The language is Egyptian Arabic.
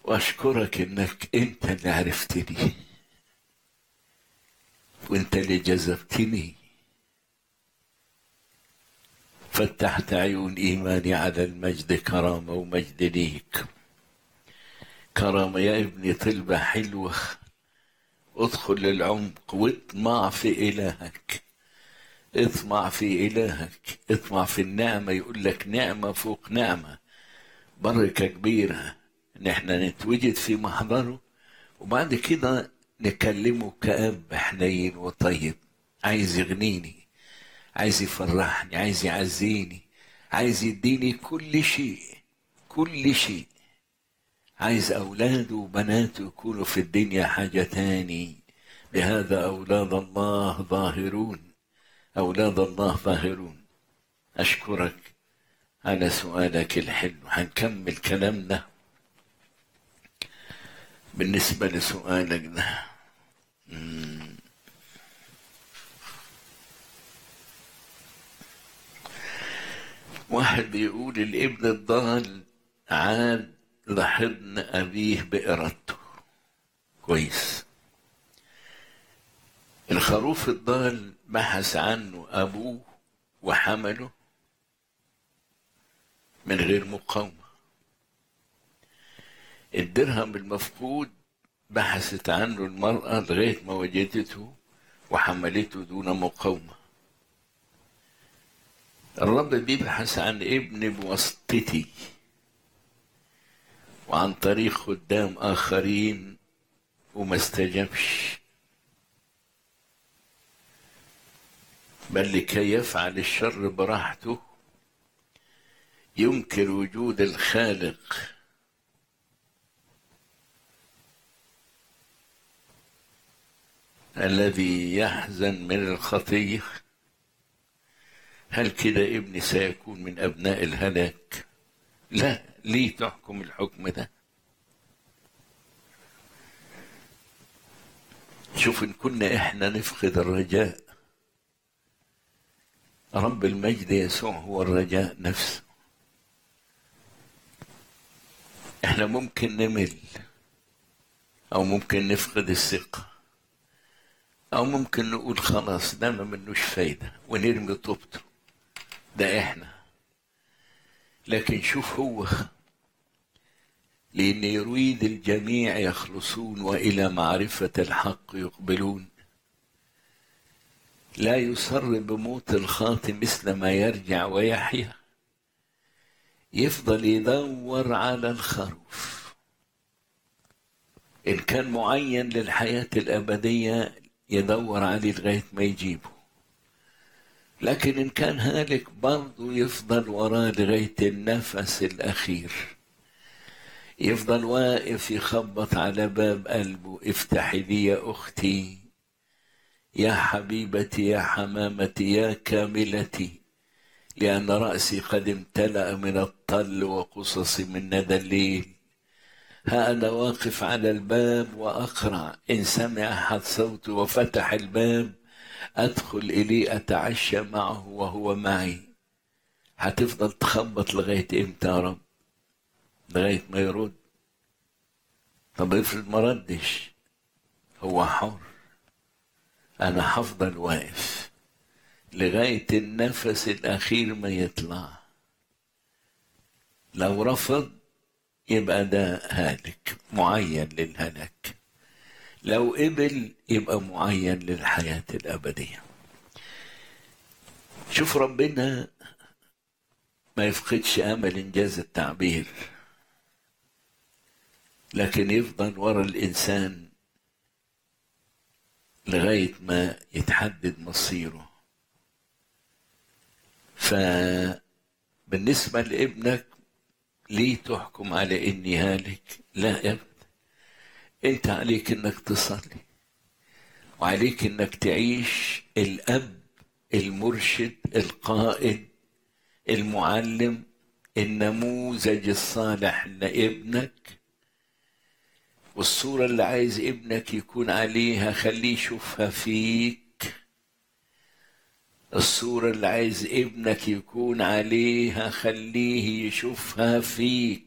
واشكرك انك انت اللي عرفتني وانت اللي جذبتني فتحت عيون ايماني على المجد كرامه ومجد ليك كرامه يا ابني طلبه حلوه ادخل للعمق واطمع في الهك اطمع في الهك اطمع في النعمه يقول لك نعمه فوق نعمه بركه كبيره ان احنا نتوجد في محضره وبعد كده نكلمه كأب حنين وطيب عايز يغنيني عايز يفرحني عايز يعزيني عايز يديني كل شيء كل شيء عايز أولاده وبناته يكونوا في الدنيا حاجة تاني بهذا أولاد الله ظاهرون أولاد الله ظاهرون أشكرك على سؤالك الحلو هنكمل كلامنا بالنسبة لسؤالك ده مم. واحد بيقول الابن الضال عاد لحضن أبيه بإرادته كويس الخروف الضال بحث عنه أبوه وحمله من غير مقاومة الدرهم المفقود بحثت عنه المرأة لغاية ما وجدته وحملته دون مقاومة الرب بيبحث عن ابن بواسطتي وعن طريق خدام آخرين وما استجابش بل لكي يفعل الشر براحته ينكر وجود الخالق الذي يحزن من الخطيه هل كده ابني سيكون من ابناء الهلاك لا ليه تحكم الحكم ده شوف ان كنا احنا نفقد الرجاء رب المجد يسوع هو الرجاء نفسه احنا ممكن نمل او ممكن نفقد الثقه او ممكن نقول خلاص ده ما منوش فايده ونرمي طوبته ده احنا لكن شوف هو لأن يريد الجميع يخلصون وإلى معرفة الحق يقبلون لا يسر بموت الخاطئ مثل ما يرجع ويحيا يفضل يدور على الخروف إن كان معين للحياة الأبدية يدور عليه لغاية ما يجيبه لكن إن كان هالك برضه يفضل وراه لغاية النفس الأخير يفضل واقف يخبط على باب قلبه افتحي لي يا أختي يا حبيبتي يا حمامتي يا كاملتي لأن رأسي قد امتلأ من الطل وقصص من ندى الليل ها أنا واقف على الباب وأقرع إن سمع أحد صوتي وفتح الباب أدخل إليه أتعشى معه وهو معي هتفضل تخبط لغاية إمتى يا رب لغاية ما يرد طب افرض ما ردش هو حر أنا هفضل واقف لغاية النفس الأخير ما يطلع لو رفض يبقى ده هالك معين للهلاك لو قبل يبقى معين للحياة الأبدية شوف ربنا ما يفقدش أمل إنجاز التعبير لكن يفضل ورا الإنسان لغاية ما يتحدد مصيره فبالنسبة لابنك ليه تحكم على إني هالك لا أبدا أنت عليك إنك تصلي وعليك إنك تعيش الأب المرشد القائد المعلم النموذج الصالح لابنك والصورة اللي عايز ابنك يكون عليها خليه يشوفها فيك الصورة اللي عايز ابنك يكون عليها خليه يشوفها فيك